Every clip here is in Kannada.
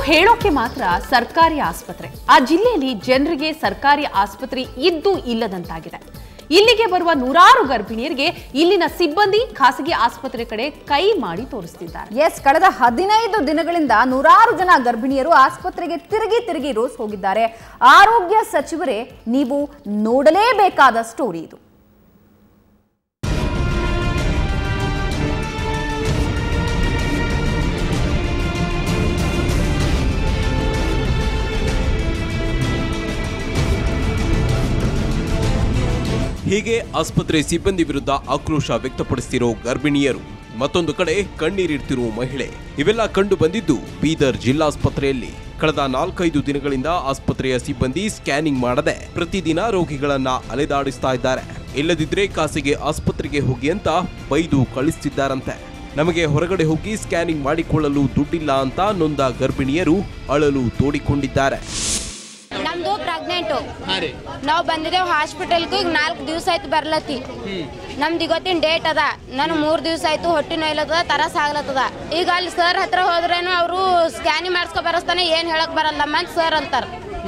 ಹೇಳೋಕೆ ಮಾತ್ರ ಸರ್ಕಾರಿ ಆಸ್ಪತ್ರೆ ಆ ಜಿಲ್ಲೆಯಲ್ಲಿ ಜನರಿಗೆ ಸರ್ಕಾರಿ ಆಸ್ಪತ್ರೆ ಇದ್ದು ಇಲ್ಲದಂತಾಗಿದೆ ಇಲ್ಲಿಗೆ ಬರುವ ನೂರಾರು ಗರ್ಭಿಣಿಯರಿಗೆ ಇಲ್ಲಿನ ಸಿಬ್ಬಂದಿ ಖಾಸಗಿ ಆಸ್ಪತ್ರೆ ಕಡೆ ಕೈ ಮಾಡಿ ತೋರಿಸ್ತಿದ್ದಾರೆ ಎಸ್ ಕಳೆದ ಹದಿನೈದು ದಿನಗಳಿಂದ ನೂರಾರು ಜನ ಗರ್ಭಿಣಿಯರು ಆಸ್ಪತ್ರೆಗೆ ತಿರುಗಿ ತಿರುಗಿ ರೋಸ್ ಹೋಗಿದ್ದಾರೆ ಆರೋಗ್ಯ ಸಚಿವರೇ ನೀವು ನೋಡಲೇಬೇಕಾದ ಸ್ಟೋರಿ ಇದು ಹೀಗೆ ಆಸ್ಪತ್ರೆ ಸಿಬ್ಬಂದಿ ವಿರುದ್ಧ ಆಕ್ರೋಶ ವ್ಯಕ್ತಪಡಿಸ್ತಿರೋ ಗರ್ಭಿಣಿಯರು ಮತ್ತೊಂದು ಕಡೆ ಕಣ್ಣೀರಿಡ್ತಿರೋ ಮಹಿಳೆ ಇವೆಲ್ಲ ಕಂಡು ಬಂದಿದ್ದು ಬೀದರ್ ಜಿಲ್ಲಾಸ್ಪತ್ರೆಯಲ್ಲಿ ಕಳೆದ ನಾಲ್ಕೈದು ದಿನಗಳಿಂದ ಆಸ್ಪತ್ರೆಯ ಸಿಬ್ಬಂದಿ ಸ್ಕ್ಯಾನಿಂಗ್ ಮಾಡದೆ ಪ್ರತಿದಿನ ರೋಗಿಗಳನ್ನ ಅಲೆದಾಡಿಸ್ತಾ ಇದ್ದಾರೆ ಇಲ್ಲದಿದ್ರೆ ಖಾಸಗಿ ಆಸ್ಪತ್ರೆಗೆ ಹೋಗಿ ಅಂತ ಬೈದು ಕಳಿಸ್ತಿದ್ದಾರಂತೆ ನಮಗೆ ಹೊರಗಡೆ ಹೋಗಿ ಸ್ಕ್ಯಾನಿಂಗ್ ಮಾಡಿಕೊಳ್ಳಲು ದುಡ್ಡಿಲ್ಲ ಅಂತ ನೊಂದ ಗರ್ಭಿಣಿಯರು ಅಳಲು ತೋಡಿಕೊಂಡಿದ್ದಾರೆ ನಮ್ದು ಪ್ರೆಗ್ನೆಂಟು ನಾವು ಬಂದಿದ್ದೇವೆ ಹಾಸ್ಪಿಟಲ್ಗೆ ಈಗ ನಾಲ್ಕು ದಿವಸ ಆಯ್ತು ಬರ್ಲತ್ತಿ ನಮ್ದು ಇವತ್ತಿನ ಡೇಟ್ ಅದ ನಾನು ಮೂರ್ ದಿವಸ ಆಯ್ತು ಹೊಟ್ಟೆ ನೋಯ್ಲತ್ತದ ತರಸ್ ಆಗ್ಲತ್ತದ ಈಗ ಅಲ್ಲಿ ಸರ್ ಹತ್ರ ಹೋದ್ರೇನು ಅವರು ಸ್ಕ್ಯಾನಿಂಗ್ ಮಾಡಿಸ್ಕೊ ಬರಸ್ತಾನೆ ಏನ್ ಹೇಳಕ್ ಬರಲ್ಲ ಮಂತ್ ಸರ್ ಅಂತಾರ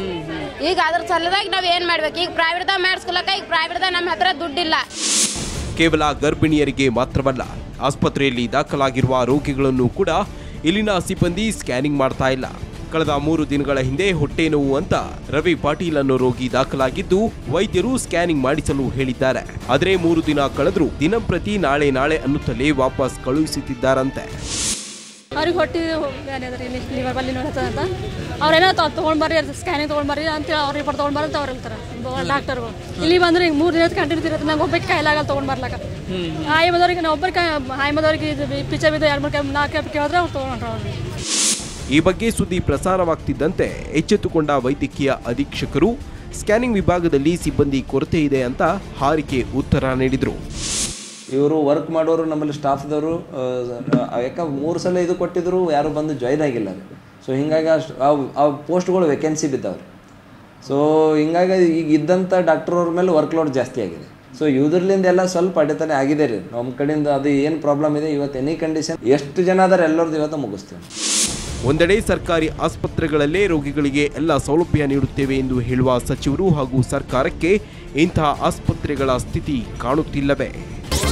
ಈಗ ಅದ್ರ ಸಲುವಾಗಿ ನಾವ್ ಏನ್ ಮಾಡ್ಬೇಕು ಈಗ ಪ್ರೈವೇಟ್ದಾಗ ಮಾಡಿಸ್ಕೊಳಕ ಈಗ ಪ್ರೈವೇಟ್ದಾಗ ನಮ್ಮ ಹತ್ರ ದುಡ್ಡಿಲ್ಲ ಕೇವಲ ಗರ್ಭಿಣಿಯರಿಗೆ ಮಾತ್ರವಲ್ಲ ಆಸ್ಪತ್ರೆಯಲ್ಲಿ ದಾಖಲಾಗಿರುವ ರೋಗಿಗಳನ್ನು ಕೂಡ ಇಲ್ಲಿನ ಸಿಬ್ಬಂದಿ ಸ್ಕ್ಯಾನಿಂಗ್ ಮಾಡ್ತಾ ಇಲ್ಲ ಕಳೆದ ಮೂರು ದಿನಗಳ ಹಿಂದೆ ಹೊಟ್ಟೆ ನೋವು ಅಂತ ರವಿ ಪಾಟೀಲ್ ಅನ್ನೋ ರೋಗಿ ದಾಖಲಾಗಿದ್ದು ವೈದ್ಯರು ಸ್ಕ್ಯಾನಿಂಗ್ ಮಾಡಿಸಲು ಹೇಳಿದ್ದಾರೆ ಆದರೆ ಮೂರು ದಿನ ಕಳೆದ್ರೂ ದಿನಂಪ್ರತಿ ನಾಳೆ ನಾಳೆ ಅನ್ನುತ್ತಲೇ ವಾಪಸ್ ಕಳುಹಿಸುತ್ತಿದ್ದಾರಂತೆ ಅವ್ರಿಗೆ ಹೊಟ್ಟಿ ಏನಿದ್ರೆ ಇಲ್ಲಿ ಲಿವರ್ ಬಲ್ಲಿ ನೋಡತ್ತದ ಅಂತ ಅವ್ರೇನೋ ತೊಗೊಂಡ್ ಬರ್ರಿ ಸ್ಕ್ಯಾನಿಂಗ್ ತೊಗೊಂಡ್ ಬರ್ರಿ ಅಂತ ಅವ್ರ ರಿಪೋರ್ಟ್ ತೊಗೊಂಡ್ ಬರ್ರಿ ಅಂತ ಅವ್ರು ಹೇಳ್ತಾರೆ ಡಾಕ್ಟರ್ಗಳು ಇಲ್ಲಿ ಬಂದ್ರೆ ಈಗ ಮೂರು ದಿನದ ಕಂಟಿನ್ಯೂ ಇರುತ್ತೆ ನಂಗೆ ಒಬ್ಬಕ್ಕೆ ಕೈಲಾಗಲ್ಲ ತೊಗೊಂಡ್ ಬರ್ಲಕ್ಕ ಹಾಯಿ ಮದವ್ರಿಗೆ ನಾವು ಒಬ್ಬರಿಗೆ ಹಾಯಿ ಮದವ್ರಿಗೆ ಇದು ಪಿಚ್ಚರ್ ಬಿದ್ದು ಎರಡು ಮೂರು ಕೈ ನಾಲ್ಕು ಕೈ ಕೇಳಿದ್ರೆ ಅವ್ರು ತೊಗೊಂಡ್ರು ಅವ್ರಿಗೆ ಈ ಬಗ್ಗೆ ಸುದ್ದಿ ಪ್ರಸಾರವಾಗ್ತಿದ್ದಂತೆ ಎಚ್ಚೆತ್ತುಕೊಂಡ ವೈದ್ಯಕೀಯ ಅಧೀಕ್ಷಕರು ಸ್ಕ್ಯಾನಿಂಗ್ ವಿಭಾಗದಲ್ಲಿ ಸಿಬ್ಬಂದಿ ಕೊರತೆ ಇದೆ ಅಂತ ಹಾರಿಕೆ ಉತ್ತರ ನೀಡಿದರು ಇವರು ವರ್ಕ್ ಮಾಡೋರು ನಮ್ಮಲ್ಲಿ ಸ್ಟಾಫ್ದವರು ಯಾಕೆ ಮೂರು ಸಲ ಇದು ಕೊಟ್ಟಿದ್ರು ಯಾರು ಬಂದು ಜಾಯ್ನ್ ಆಗಿಲ್ಲ ಸೊ ಹಿಂಗಾಗಿ ಅಷ್ಟು ಆ ಪೋಸ್ಟ್ಗಳು ವೇಕೆನ್ಸಿ ಬಿದ್ದಾವ್ರಿ ಸೊ ಹಿಂಗಾಗಿ ಈಗ ಇದ್ದಂಥ ಡಾಕ್ಟರ್ ಅವ್ರ ಮೇಲೆ ವರ್ಕ್ಲೋಡ್ ಜಾಸ್ತಿ ಆಗಿದೆ ಸೊ ಇದ್ರಲಿಂದ ಎಲ್ಲ ಸ್ವಲ್ಪ ಅಡೆತನೆ ಆಗಿದೆ ರೀ ನಮ್ಮ ಕಡೆಯಿಂದ ಅದು ಏನು ಪ್ರಾಬ್ಲಮ್ ಇದೆ ಇವತ್ತು ಎನಿ ಕಂಡೀಷನ್ ಎಷ್ಟು ಜನ ಅದಾರೆ ಎಲ್ಲರದ್ದು ಇವತ್ತು ಮುಗಿಸ್ತೀವಿ ಒಂದೆಡೆ ಸರ್ಕಾರಿ ಆಸ್ಪತ್ರೆಗಳಲ್ಲೇ ರೋಗಿಗಳಿಗೆ ಎಲ್ಲ ಸೌಲಭ್ಯ ನೀಡುತ್ತೇವೆ ಎಂದು ಹೇಳುವ ಸಚಿವರು ಹಾಗೂ ಸರ್ಕಾರಕ್ಕೆ ಇಂತಹ ಆಸ್ಪತ್ರೆಗಳ ಸ್ಥಿತಿ ಕಾಣುತ್ತಿಲ್ಲವೇ